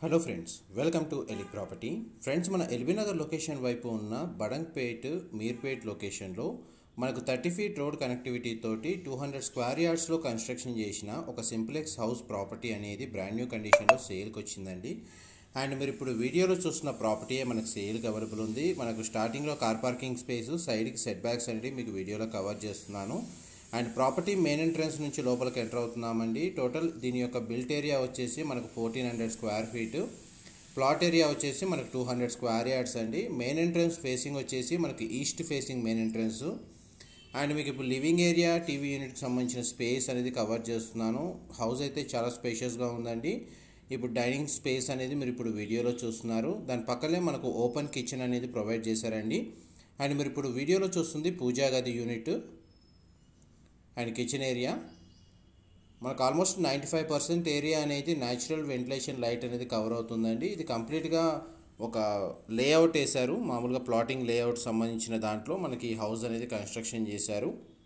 hello friends welcome to ఎలి property friends మన LB Nagar location వైపు ఉన్న బడంగ్పేట్ మీర్పేట్ లొకేషన్లో మనకు థర్టీ ఫీట్ రోడ్ కనెక్టివిటీ తోటి టూ హండ్రెడ్ స్క్వేర్ యార్డ్స్లో కన్స్ట్రక్షన్ చేసిన ఒక సింప్లెక్స్ హౌస్ ప్రాపర్టీ అనేది బ్రాండ్ న్యూ కండిషన్లో సేల్కి వచ్చిందండి అండ్ మీరు ఇప్పుడు వీడియోలో చూస్తున్న ప్రాపర్టీయే మనకు సేల్కి అవైలబుల్ ఉంది మనకు స్టార్టింగ్లో కార్ పార్కింగ్ స్పేస్ సైడ్కి సెట్ బ్యాక్స్ అనేది మీకు వీడియోలో కవర్ చేస్తున్నాను అండ్ ప్రాపర్టీ మెయిన్ ఎంట్రన్స్ నుంచి లోపలికి ఎంటర్ అవుతున్నామండి టోటల్ దీని యొక్క బిల్ట్ ఏరియా వచ్చేసి మనకు fourteen hundred square feet plot area వచ్చేసి మనకు టూ హండ్రెడ్ స్క్వేర్ యార్డ్స్ అండి మెయిన్ ఎంట్రన్స్ ఫేసింగ్ వచ్చేసి మనకి east facing main entrance and మీకు ఇప్పుడు లివింగ్ ఏరియా టీవీ యూనిట్కి సంబంధించిన స్పేస్ అనేది కవర్ చేస్తున్నాను హౌస్ అయితే చాలా స్పేషియస్గా ఉందండి ఇప్పుడు డైనింగ్ స్పేస్ అనేది మీరు ఇప్పుడు వీడియోలో చూస్తున్నారు దాని పక్కనే మనకు ఓపెన్ కిచెన్ అనేది ప్రొవైడ్ చేశారండి అండ్ మీరు ఇప్పుడు వీడియోలో చూస్తుంది పూజా గది యూనిట్ అండ్ కిచెన్ ఏరియా మనకు almost ninety five percent area అనేది న్యాచురల్ వెంటిలేషన్ లైట్ అనేది కవర్ అవుతుందండి ఇది కంప్లీట్గా ఒక లేఅవుట్ వేశారు మామూలుగా ప్లాటింగ్ లేఅవుట్ సంబంధించిన దాంట్లో మనకి హౌస్ అనేది కన్స్ట్రక్షన్ చేశారు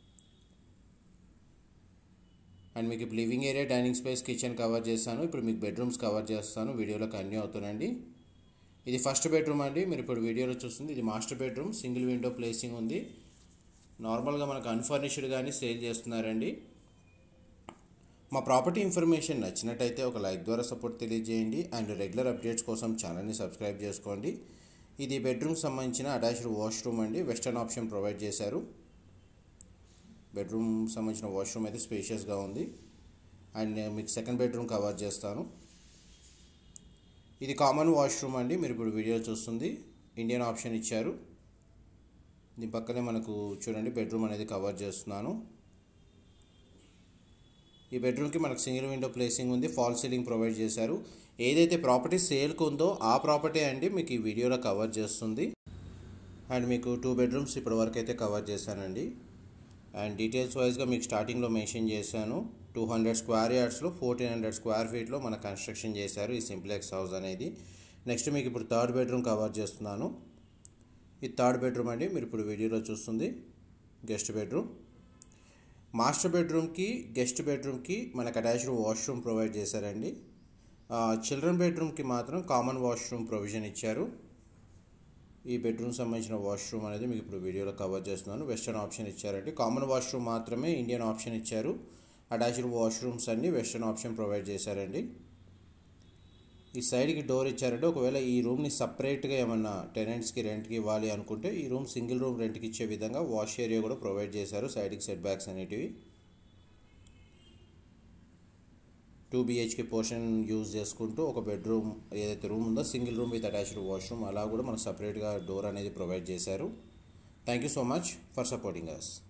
అండ్ మీకు ఇప్పుడు living area dining space kitchen cover చేశాను ఇప్పుడు మీకు బెడ్రూమ్స్ కవర్ చేస్తాను వీడియోలో కంటిన్యూ అవుతానండి ఇది ఫస్ట్ బెడ్రూమ్ అండి మీరు ఇప్పుడు వీడియోలో చూస్తుంది ఇది master bedroom single window placing ఉంది నార్మల్గా మనకు అన్ఫర్నిష్డ్ కానీ సేల్ చేస్తున్నారండి మా ప్రాపర్టీ ఇన్ఫర్మేషన్ నచ్చినట్టయితే ఒక లైక్ ద్వారా సపోర్ట్ తెలియజేయండి అండ్ రెగ్యులర్ అప్డేట్స్ కోసం ఛానల్ని సబ్స్క్రైబ్ చేసుకోండి ఇది బెడ్రూమ్కి సంబంధించిన అటాచ్డ్ వాష్రూమ్ అండి వెస్టర్న్ ఆప్షన్ ప్రొవైడ్ చేశారు బెడ్రూమ్ సంబంధించిన వాష్రూమ్ అయితే స్పేషియస్గా ఉంది అండ్ మీకు సెకండ్ బెడ్రూమ్ కవర్ చేస్తాను ఇది కామన్ వాష్రూమ్ అండి మీరు ఇప్పుడు వీడియో చూస్తుంది ఇండియన్ ఆప్షన్ ఇచ్చారు దీని పక్కనే మనకు చూడండి బెడ్రూమ్ అనేది కవర్ చేస్తున్నాను ఈ బెడ్రూమ్కి మనకు సింగిల్ విండో ప్లేసింగ్ ఉంది ఫాల్ సీలింగ్ ప్రొవైడ్ చేశారు ఏదైతే ప్రాపర్టీ సేల్కి ఉందో ఆ ప్రాపర్టీ అండి మీకు ఈ వీడియోలో కవర్ చేస్తుంది అండ్ మీకు టూ బెడ్రూమ్స్ ఇప్పటి వరకు అయితే కవర్ చేశానండి అండ్ డీటెయిల్స్ వైజ్గా మీకు స్టార్టింగ్లో మెన్షన్ చేశాను టూ హండ్రెడ్ స్క్వేర్ యార్డ్స్లో ఫోర్టీన్ హండ్రెడ్ స్క్వేర్ ఫీట్లో మన కన్స్ట్రక్షన్ చేశారు ఈ సింప్లెక్స్ హౌస్ అనేది నెక్స్ట్ మీకు ఇప్పుడు థర్డ్ బెడ్రూమ్ కవర్ చేస్తున్నాను ఇది థర్డ్ బెడ్రూమ్ అండి మీరు ఇప్పుడు వీడియోలో చూస్తుంది గెస్ట్ బెడ్రూమ్ మాస్టర్ బెడ్రూమ్కి గెస్ట్ బెడ్రూమ్కి మనకు అటాచ్డ్ వాష్రూమ్ ప్రొవైడ్ చేశారండి చిల్డ్రన్ బెడ్రూమ్కి మాత్రం కామన్ వాష్రూమ్ ప్రొవిజన్ ఇచ్చారు ఈ బెడ్రూమ్ సంబంధించిన వాష్రూమ్ అనేది మీకు ఇప్పుడు వీడియోలో కవర్ చేస్తున్నాను వెస్టర్న్ ఆప్షన్ ఇచ్చారండి కామన్ వాష్రూమ్ మాత్రమే ఇండియన్ ఆప్షన్ ఇచ్చారు అటాచ్డ్ వాష్రూమ్స్ అన్నీ వెస్టర్న్ ఆప్షన్ ప్రొవైడ్ చేశారండి ఈ సైడ్కి డోర్ ఇచ్చారంటే ఒకవేళ ఈ రూమ్ని సపరేట్గా ఏమన్నా టెనెంట్స్కి రెంట్కి ఇవ్వాలి అనుకుంటే ఈ రూమ్ సింగిల్ రూమ్ రెంట్కి ఇచ్చే విధంగా వాష్ ఏరియా కూడా ప్రొవైడ్ చేశారు సైడ్కి సెట్ బ్యాక్స్ అనేటివి టూ బిహెచ్కే పోర్షన్ యూజ్ చేసుకుంటూ ఒక బెడ్రూమ్ ఏదైతే రూమ్ ఉందో single room with attached washroom అలా కూడా మనకు సపరేట్గా డోర్ అనేది ప్రొవైడ్ చేశారు thank you so much for supporting us